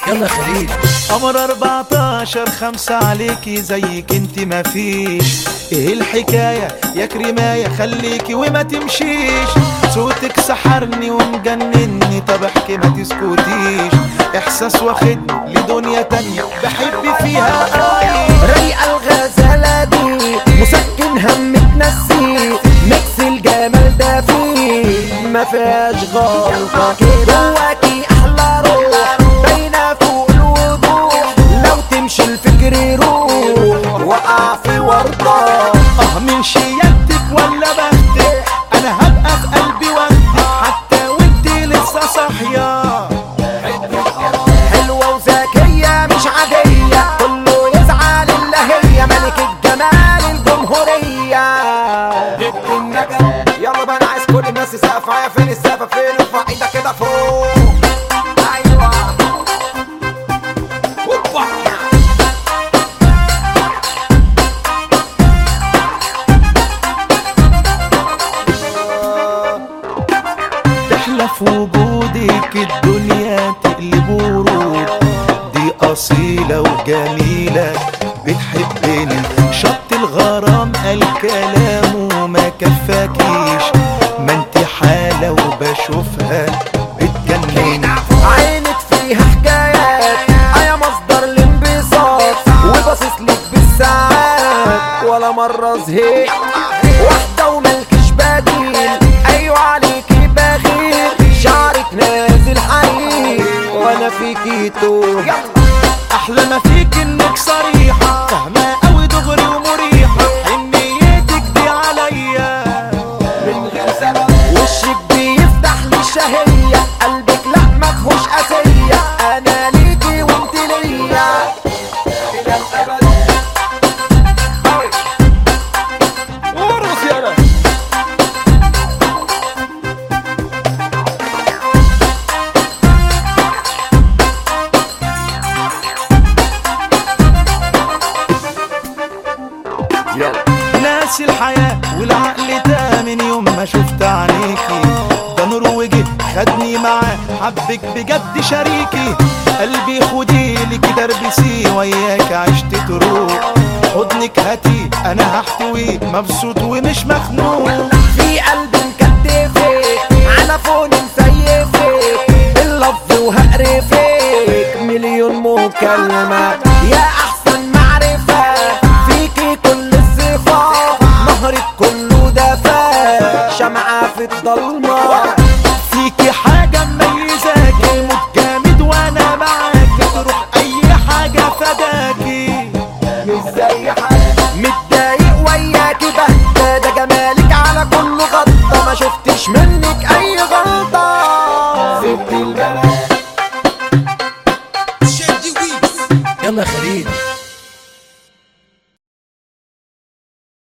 يلا خليل قمر 14 خمسة عليكي زيك انت مفيش ايه الحكاية يا كريماية خليكي وما تمشيش صوتك سحرني ومجنني طب احكي ما تسكتيش احساس واخدني لدنيا تانية بحب فيها قوي رايقة الغزالة دي مسكن هم تنسي ميكس الجمال ده فيه ما فيهاش غلطة جواكي أحلى روح باينة فوق الوضوح لو تمشي الفكر يروح وقع في ورطة اه من شيادتك ولا بختك انا هبقى في قلبي وقتك حتى وانت لسه صاحيه حلوة وذكية مش عادية كله يزعل إلا هي ملكة جمال الجمهورية يلا بقى أنا عايز كل الناس يسقف معايا فين السقف فين ارفع ايدك كده فوق أيوة هوبا تحلى في وجودك الدنيا تقلب ورود دي أصيلة وجميلة بتحبني شط الغرام قال كلامه ما كفاكيش ما انت حالة وبشوفها بتجنني عينك فيها حكايات يا مصدر الانبساط وباصص لك بالساعات ولا مرة زهقت واحدة وملكش بديل ايوه عليكي بغير شعرك نازل حرير وانا فيكي توه أحلى ما فيك إنك صريحة فاهمة أوي دغري ومريحة حنيتك دي عليا وشك بيفتح لي الشهية قلبك لا مفهوش قاسية انا ليكي وانت ليا الى الابد ورقص يا ناس الحياة والعقل ده من يوم ما شفت عينيكي ده نور وجه خدني معاه حبك بجد شريكي قلبي خدي لك دربسي وياك عشت تروح حضنك هاتي انا هحتوي مبسوط ومش مخنوق في قلبي مكتفك على فون مسيفك باللفظ وهقرفك مليون مكالمة يا أحسن معرفة فيكي كل الصفات نهرك كله دفا شمعة في الضلمة فيكي حاجة مميزاكي موت جامد وانا معاكي تروح اي حاجة فداكي مش زي حد متضايق وياكي بهدى ده جمالك على كل غلطة ما شفتش منك أي غلطة سبت البلد يلا خليل